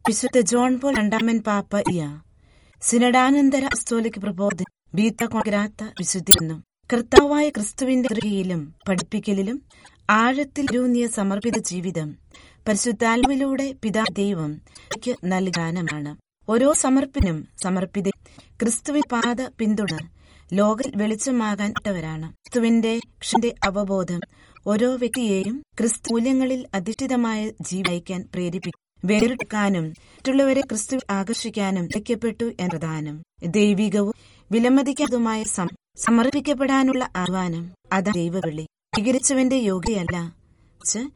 വിശുദ്ധ John Paul രണ്ടാമൻ പാപ്പ ഇയ സിനഡാനന്തര അസ്തോലിക് പ്രബോധൻ ബീത്ത കൊഗ്രാത്ത വിശുദ്ധി എന്നും കർത്താവായ ക്രിസ്തുവിന്റെ കൃപയിലും പഠിപ്പിക്കലിലും ആഴത്തിൽ രൂന്നിയ സമർപ്പിത ജീവിതം പരിശുദ്ധാത്മയിലൂടെ പിതാ ദൈവം എനിക്ക് നൽകാനമാണ് ഓരോ സമർപ്പിനും സമർപ്പിത ക്രിസ്തുവിൻ പാത പിന്തുടർ ലോകൽ വെളിച്ചമാകാൻ ഇട്ടവരാണ് ക്രിസ്തുവിന്റെ ക്ഷന്റെ അവബോധം ഓരോ വ്യക്തിയെയും ക്രിസ്തു മൂല്യങ്ങളിൽ അധിഷ്ഠിതമായ ജീവിക്കാൻ പ്രേരിപ്പിക്കും വേറെടുക്കാനും മറ്റുള്ളവരെ ക്രിസ്തു ആകർഷിക്കാനും ലക്ഷ്യപ്പെട്ടു എന്ന പ്രധാനം ദൈവികവും വിലമതിക്കാതുമായ സമർപ്പിക്കപ്പെടാനുള്ള ആഹ്വാനം അതാ ദൈവവിളി സ്വീകരിച്ചവന്റെ യോഗ്യയല്ല